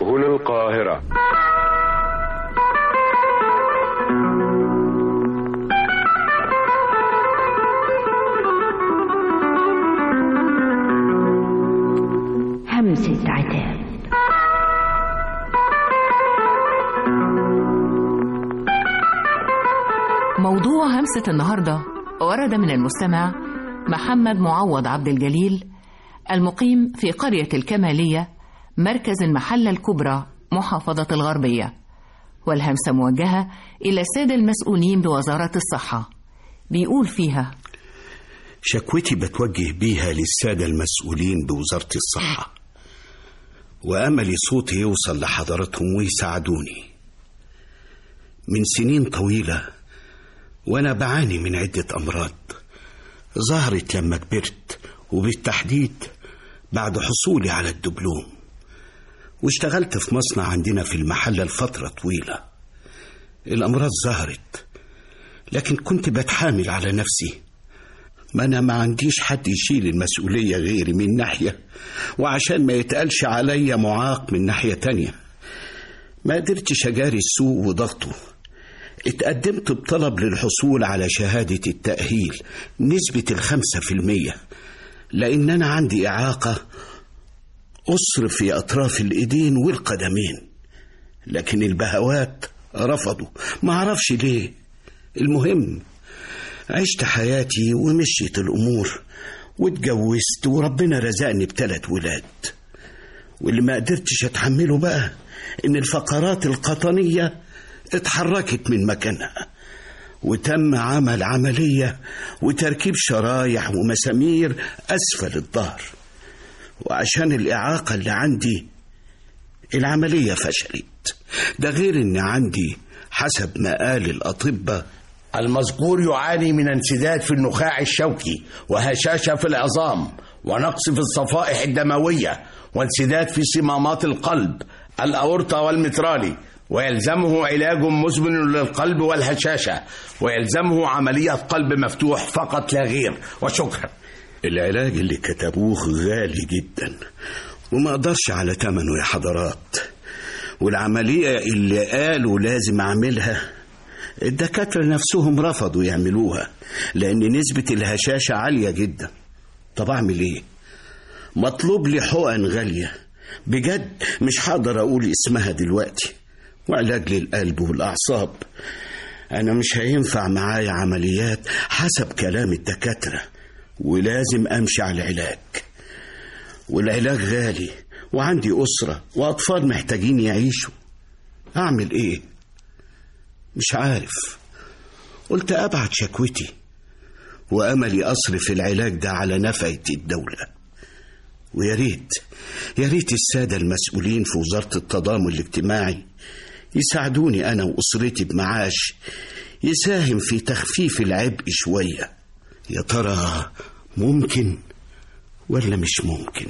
هنا القاهرة همسة عتاب موضوع همسة النهاردة ورد من المستمع محمد معوض عبد الجليل المقيم في قرية الكمالية مركز المحلة الكبرى محافظة الغربية والهمسة موجهة إلى السادة المسؤولين بوزارة الصحة بيقول فيها شكوتي بتوجه بيها للسادة المسؤولين بوزارة الصحة وأملي صوتي يوصل لحضراتهم ويساعدوني من سنين طويلة وأنا بعاني من عدة أمراض ظهرت لما كبرت وبالتحديد بعد حصولي على الدبلوم واشتغلت في مصنع عندنا في المحلة لفترة طويلة الأمراض ظهرت لكن كنت بتحامل على نفسي ما أنا ما عنديش حد يشيل المسؤولية غيري من ناحية وعشان ما يتقالش عليا معاق من ناحية تانية ما قدرتش أجاري السوق وضغطه اتقدمت بطلب للحصول على شهادة التأهيل نسبة الخمسة في المية لأن أنا عندي إعاقة أصر في أطراف الإيدين والقدمين لكن البهوات رفضوا ما عرفش ليه المهم عشت حياتي ومشيت الأمور واتجوزت وربنا رزقني بثلاث ولاد واللي ما قدرتش أتحمله بقى إن الفقرات القطنية اتحركت من مكانها وتم عمل عملية وتركيب شرايح ومسامير أسفل الظهر وعشان الإعاقة اللي عندي العملية فشلت ده غير إن عندي حسب ما قال الأطباء المذكور يعاني من انسداد في النخاع الشوكي وهشاشة في العظام ونقص في الصفائح الدموية وانسداد في صمامات القلب الأورطة والمترالي ويلزمه علاج مزمن للقلب والهشاشة ويلزمه عملية قلب مفتوح فقط لا غير وشكرا العلاج اللي كتبوه غالي جدا وما اقدرش على ثمنه يا حضرات والعملية اللي قالوا لازم اعملها الدكاترة نفسهم رفضوا يعملوها لأن نسبة الهشاشة عالية جدا طب أعمل إيه؟ مطلوب لي حقن غالية بجد مش هقدر أقول اسمها دلوقتي وعلاج للقلب والأعصاب أنا مش هينفع معايا عمليات حسب كلام الدكاترة ولازم أمشي على العلاج والعلاج غالي وعندي أسرة وأطفال محتاجين يعيشوا أعمل إيه؟ مش عارف قلت أبعت شكوتي وأملي أصرف العلاج ده على نفعة الدولة ويا ريت يا ريت السادة المسؤولين في وزارة التضامن الاجتماعي يساعدوني أنا وأسرتي بمعاش يساهم في تخفيف العبء شوية يا ترى ممكن ولا مش ممكن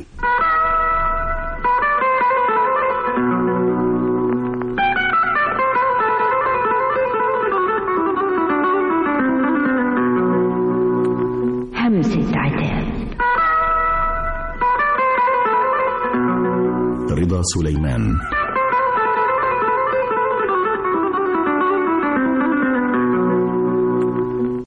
همسة عتاب رضا سليمان